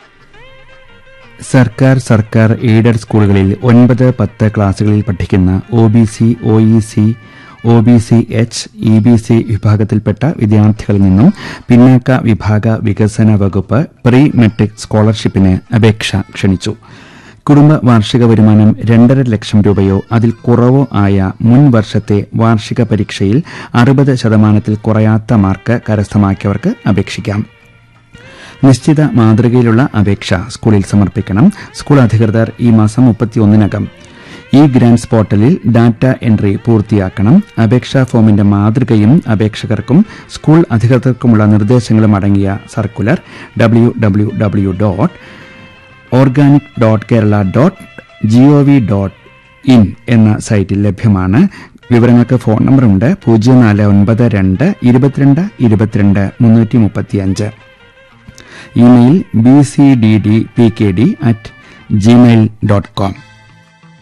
സർക്കാർ സർക്കാർ എയ്ഡഡ് സ്കൂളുകളിൽ ഒൻപത് പത്ത് ക്ലാസുകളിൽ പഠിക്കുന്ന O B C O E C O B C H E B C വിഭാഗത്തിൽപ്പെട്ട വിദ്യാർത്ഥികളിൽ നിന്നും പിന്നാക്ക വിഭാഗ വികസന വകുപ്പ് പ്രീ മെട്രിക് സ്കോളർഷിപ്പിന് അപേക്ഷ ക്ഷണിച്ചു കുടുംബ വാർഷിക വരുമാനം രണ്ടര ലക്ഷം രൂപയോ അതിൽ കുറവോ ആയ മുൻ വർഷത്തെ വാർഷിക പരീക്ഷയിൽ അറുപത് ശതമാനത്തിൽ കുറയാത്ത മാർക്ക് കരസ്ഥമാക്കിയവർക്ക് അപേക്ഷിക്കാം നിശ്ചിത മാതൃകയിലുള്ള അപേക്ഷ സ്കൂളിൽ സമർപ്പിക്കണം സ്കൂൾ അധികൃതർ ഈ മാസം മുപ്പത്തിയൊന്നിനകം ഇ ഗ്രാൻസ് പോർട്ടലിൽ ഡാറ്റ എൻട്രി പൂർത്തിയാക്കണം അപേക്ഷാ ഫോമിന്റെ മാതൃകയും അപേക്ഷകർക്കും സ്കൂൾ അധികൃതർക്കുമുള്ള നിർദ്ദേശങ്ങളും അടങ്ങിയ circular W W W dot organic dot Kerala dot G O V dot in എന്ന സൈറ്റിൽ ലഭ്യമാണ് വിവരങ്ങൾക്ക് ഫോൺ നമ്പറുണ്ട് പൂജ്യം നാല് ഒൻപത് രണ്ട് ഇരുപത്തിരണ്ട് ഇരുപത്തിരണ്ട് മുന്നൂറ്റി മുപ്പത്തിയഞ്ച് email B C D D P K D at Gmail dot com